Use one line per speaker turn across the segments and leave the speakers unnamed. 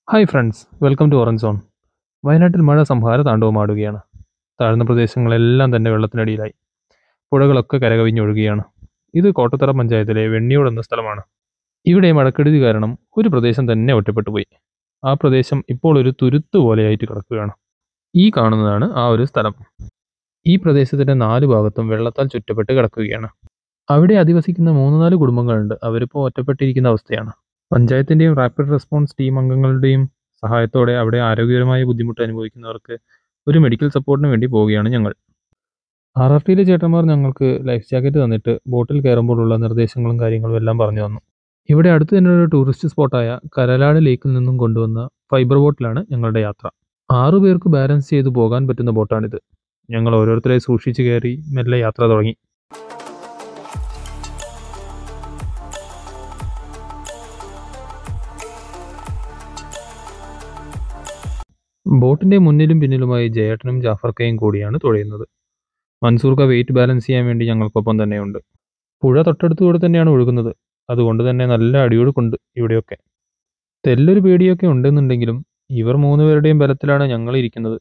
hi friends welcome to orange zone വയനാട്ടിൽ മഴ സംഹാര താണ്ഡവമാടുകയാണ് താഴ്ന്ന പ്രദേശങ്ങളെല്ലാം തന്നെ വെള്ളത്തിനടിയിലായി പുഴകളൊക്കെ കരകവിഞ്ഞൊഴുകുകയാണ് ഇത് കോട്ടത്തറ പഞ്ചായത്തിലെ വെണ്ണിയോട് എന്ന സ്ഥലമാണ് ഇവിടെ മഴക്കെടുതി കാരണം ഒരു പ്രദേശം തന്നെ ഒറ്റപ്പെട്ടു പോയി ആ പ്രദേശം ഇപ്പോൾ ഒരു തുരുത്ത് പോലെയായിട്ട് കിടക്കുകയാണ് ഈ കാണുന്നതാണ് ആ ഒരു സ്ഥലം ഈ പ്രദേശത്തിന്റെ നാല് ഭാഗത്തും വെള്ളത്താൽ ചുറ്റപ്പെട്ട് കിടക്കുകയാണ് അവിടെ അധിവസിക്കുന്ന മൂന്ന് നാല് കുടുംബങ്ങളുണ്ട് അവരിപ്പോൾ ഒറ്റപ്പെട്ടിരിക്കുന്ന അവസ്ഥയാണ് പഞ്ചായത്തിന്റെയും റാപ്പിഡ് റെസ്പോൺസ് ടീം അംഗങ്ങളുടെയും സഹായത്തോടെ അവിടെ ആരോഗ്യപരമായ ബുദ്ധിമുട്ട് അനുഭവിക്കുന്നവർക്ക് ഒരു മെഡിക്കൽ സപ്പോർട്ടിന് വേണ്ടി പോവുകയാണ് ഞങ്ങൾ ആർ ആർ ടിയിലെ ചേട്ടന്മാർ ഞങ്ങൾക്ക് ലൈഫ് ജാക്കറ്റ് തന്നിട്ട് ബോട്ടിൽ കയറുമ്പോഴുള്ള നിർദ്ദേശങ്ങളും കാര്യങ്ങളും എല്ലാം പറഞ്ഞു തന്നു ഇവിടെ അടുത്ത് തന്നെ ഒരു ടൂറിസ്റ്റ് സ്പോട്ടായ കരലാട് ലേക്കിൽ നിന്നും കൊണ്ടുവന്ന ഫൈബർ ബോട്ടിലാണ് ഞങ്ങളുടെ യാത്ര ആറു പേർക്ക് ബാലൻസ് ചെയ്തു പോകാൻ പറ്റുന്ന ബോട്ടാണിത് ഞങ്ങൾ ഓരോരുത്തരെ സൂക്ഷിച്ചു കയറി മെല്ലെ യാത്ര തുടങ്ങി ബോട്ടിന്റെ മുന്നിലും പിന്നിലുമായി ജയേട്ടനും ജാഫർക്കയും കൂടിയാണ് തുഴയുന്നത് മൻസൂർക്ക വെയിറ്റ് ബാലൻസ് ചെയ്യാൻ വേണ്ടി ഞങ്ങൾക്കൊപ്പം തന്നെയുണ്ട് പുഴ തൊട്ടടുത്തുകൂടെ തന്നെയാണ് ഒഴുകുന്നത് അതുകൊണ്ട് തന്നെ നല്ല അടിയൊഴുക്കുണ്ട് ഇവിടെയൊക്കെ തെല്ലൊരു പേടിയൊക്കെ ഉണ്ടെന്നുണ്ടെങ്കിലും ഇവർ മൂന്നുപേരുടെയും ബലത്തിലാണ് ഞങ്ങൾ ഇരിക്കുന്നത്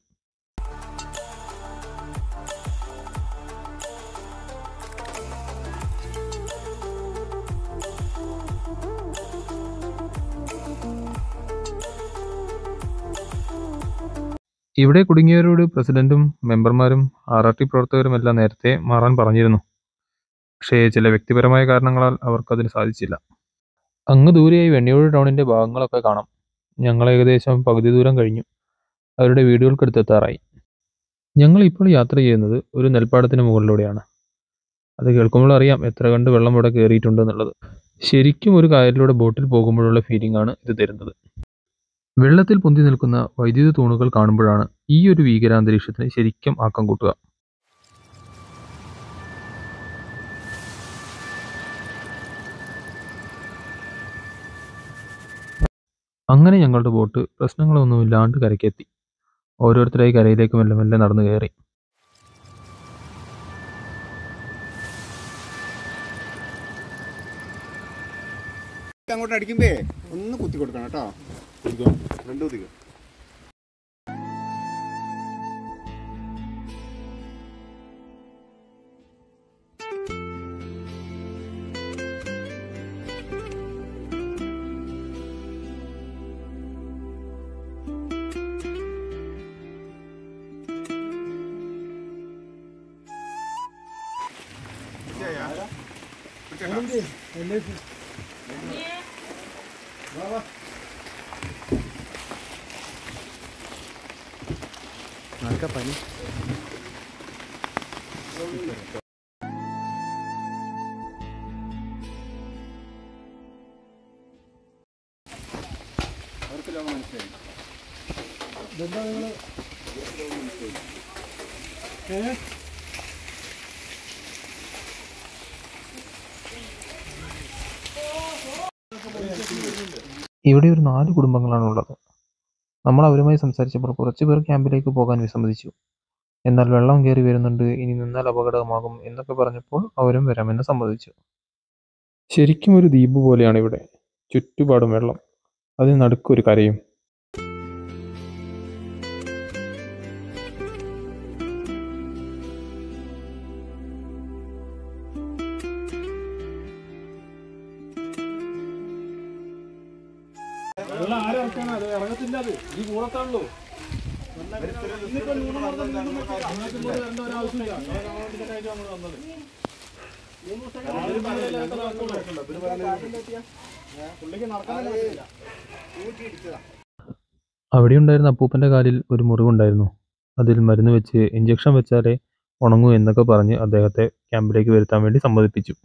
ഇവിടെ കുടുങ്ങിയവരോട് പ്രസിഡന്റും മെമ്പർമാരും ആർ ആർ ടി പ്രവർത്തകരും എല്ലാം നേരത്തെ മാറാൻ പറഞ്ഞിരുന്നു പക്ഷേ ചില വ്യക്തിപരമായ കാരണങ്ങളാൽ അവർക്കതിന് സാധിച്ചില്ല അങ്ങ് ദൂരെയായി വെണ്ണിയോട് ടൗണിന്റെ ഭാഗങ്ങളൊക്കെ കാണാം ഞങ്ങൾ ഏകദേശം പകുതി ദൂരം കഴിഞ്ഞു അവരുടെ വീടുകൾക്കടുത്തെത്താറായി ഞങ്ങൾ ഇപ്പോൾ യാത്ര ചെയ്യുന്നത് ഒരു നെൽപ്പാടത്തിന് മുകളിലൂടെയാണ് അത് കേൾക്കുമ്പോൾ അറിയാം എത്ര കണ്ട് വെള്ളം ഇവിടെ കയറിയിട്ടുണ്ട് എന്നുള്ളത് ശരിക്കും ഒരു കായലിലൂടെ ബോട്ടിൽ പോകുമ്പോഴുള്ള ഫീലിംഗ് ആണ് ഇത് തരുന്നത് വെള്ളത്തിൽ പൊന്തി നിൽക്കുന്ന വൈദ്യുത തൂണുകൾ കാണുമ്പോഴാണ് ഈ ഒരു ഭീകരാന്തരീക്ഷത്തിന് ശരിക്കും ആക്കം കൂട്ടുക അങ്ങനെ ഞങ്ങളുടെ ബോട്ട് പ്രശ്നങ്ങളൊന്നുമില്ലാണ്ട് കരയ്ക്കെത്തി ഓരോരുത്തരായി കരയിലേക്ക് മെല്ലെ മെല്ലെ നടന്നു കയറി
അങ്ങോട്ട് അടിക്കുമ്പേ ഒന്ന് കുത്തി കൊടുക്കണം കേട്ടോ രണ്ട് കുത്തിക്കോ പനി അവർക്ക് ലോകം മനസ്സിലായി
ഇവിടെ ഒരു നാല് കുടുംബങ്ങളാണ് ഉള്ളത് നമ്മൾ അവരുമായി സംസാരിച്ചപ്പോൾ കുറച്ച് പേർ ക്യാമ്പിലേക്ക് പോകാൻ വിസമ്മതിച്ചു എന്നാൽ വെള്ളം കയറി വരുന്നുണ്ട് ഇനി നിന്നാൽ അപകടമാകും എന്നൊക്കെ പറഞ്ഞപ്പോൾ അവരും വരാമെന്ന് സമ്മതിച്ചു ശരിക്കും ഒരു ദ്വീപ് പോലെയാണ് ഇവിടെ ചുറ്റുപാടും വെള്ളം അതിന് നടുക്കൊരു കരയും അവിടെ ഉണ്ടായിരുന്ന അപ്പൂപ്പന്റെ കാലിൽ ഒരു മുറിവുണ്ടായിരുന്നു അതിൽ മരുന്ന് വെച്ച് ഇഞ്ചക്ഷൻ വെച്ചാലേ ഉണങ്ങൂ എന്നൊക്കെ പറഞ്ഞ് അദ്ദേഹത്തെ ക്യാമ്പിലേക്ക് വരുത്താൻ വേണ്ടി സമ്മതിപ്പിച്ചു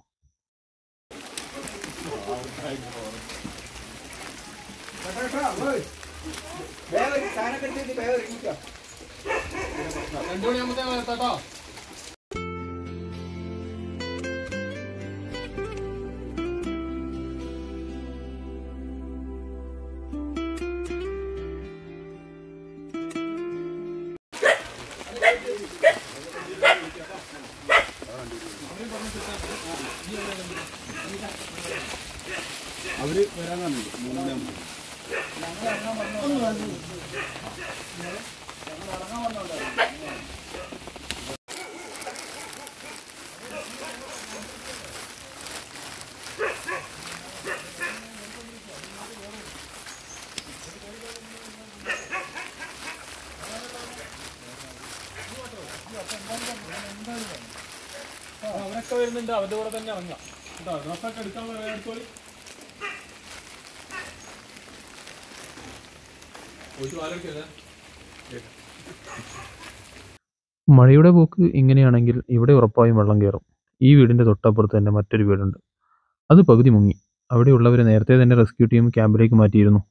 അവര് വരാൻ പറഞ്ഞിട്ടുണ്ട് മൂന്ന് മണിയാകുമ്പോൾ
അവരൊക്കെ വരുന്നുണ്ട് അവരുടെ കൂടെ തന്നെ ഇറങ്ങാം കേട്ടോ ഡ്രസ്സൊക്കെ എടുക്കാൻ എടുത്തോളി മഴയുടെ പോക്ക് ഇങ്ങനെയാണെങ്കിൽ ഇവിടെ ഉറപ്പായും വെള്ളം കയറും ഈ വീടിന്റെ തൊട്ടപ്പുറത്ത് തന്നെ മറ്റൊരു വീടുണ്ട് അത് പകുതി മുങ്ങി അവിടെയുള്ളവരെ നേരത്തെ തന്നെ റെസ്ക്യൂ ടീം ക്യാമ്പിലേക്ക് മാറ്റിയിരുന്നു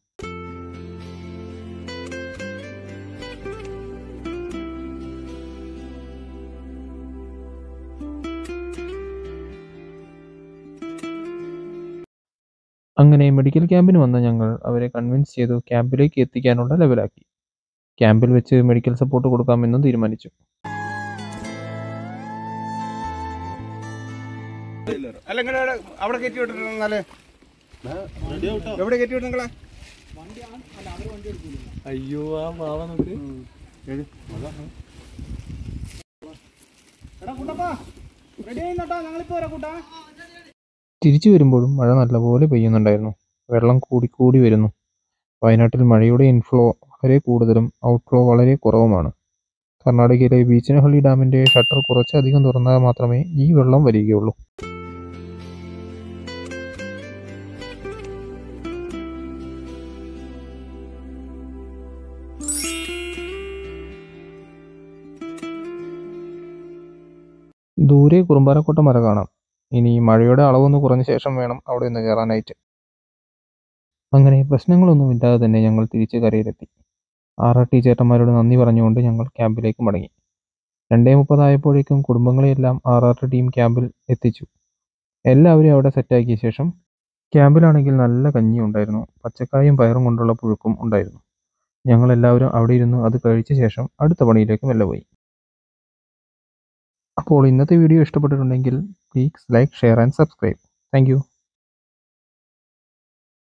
അങ്ങനെ മെഡിക്കൽ ക്യാമ്പിന് വന്ന ഞങ്ങൾ അവരെ കൺവിൻസ് ചെയ്തു ക്യാമ്പിലേക്ക് എത്തിക്കാനുള്ള ലെവലാക്കി ക്യാമ്പിൽ വെച്ച് മെഡിക്കൽ സപ്പോർട്ട് കൊടുക്കാമെന്നും തീരുമാനിച്ചു
അല്ല നിങ്ങളെ അവിടെ കയറ്റി വിട്ടിട്ടുണ്ടെന്നാലേ എവിടെ കയറ്റി വിട്ടു നിങ്ങളെ
അയ്യോ ആ പാവ നോക്ക്
റെഡി ആയിട്ടോ ഞങ്ങളിപ്പോ വരാം കൂട്ടാ
തിരിച്ചു വരുമ്പോഴും മഴ നല്ലപോലെ പെയ്യുന്നുണ്ടായിരുന്നു വെള്ളം കൂടിക്കൂടി വരുന്നു വയനാട്ടിൽ മഴയുടെ ഇൻഫ്ലോ വളരെ കൂടുതലും ഔട്ട്ഫ്ലോ വളരെ കുറവുമാണ് കർണാടകയിലെ ബീച്ചനഹള്ളി ഡാമിന്റെ ഷട്ടർ കുറച്ചധികം തുറന്നാൽ മാത്രമേ ഈ വെള്ളം വരികയുള്ളൂ ദൂരെ കുറുമ്പാലക്കോട്ട മല കാണാം ഇനി മഴയുടെ അളവൊന്ന് കുറഞ്ഞ ശേഷം വേണം അവിടെ ഒന്ന് കയറാനായിട്ട് അങ്ങനെ പ്രശ്നങ്ങളൊന്നും ഇല്ലാതെ തന്നെ ഞങ്ങൾ തിരിച്ച് കരയിലെത്തി ആർ ആർ ടി ചേട്ടന്മാരോട് നന്ദി പറഞ്ഞുകൊണ്ട് ഞങ്ങൾ ക്യാമ്പിലേക്ക് മടങ്ങി രണ്ടേ മുപ്പതായപ്പോഴേക്കും കുടുംബങ്ങളെയെല്ലാം ആർ ആർ ടി ടീം ക്യാമ്പിൽ എത്തിച്ചു എല്ലാവരും അവിടെ സെറ്റാക്കിയ ശേഷം ക്യാമ്പിലാണെങ്കിൽ നല്ല കഞ്ഞി ഉണ്ടായിരുന്നു പച്ചക്കായും പയറും കൊണ്ടുള്ള പുഴുക്കും ഉണ്ടായിരുന്നു ഞങ്ങളെല്ലാവരും അവിടെ ഇരുന്ന് അത് കഴിച്ച ശേഷം അടുത്ത പണിയിലേക്ക് മെല്ലെ പോയി അപ്പോൾ ഇന്നത്തെ വീഡിയോ ഇഷ്ടപ്പെട്ടിട്ടുണ്ടെങ്കിൽ please like share and subscribe thank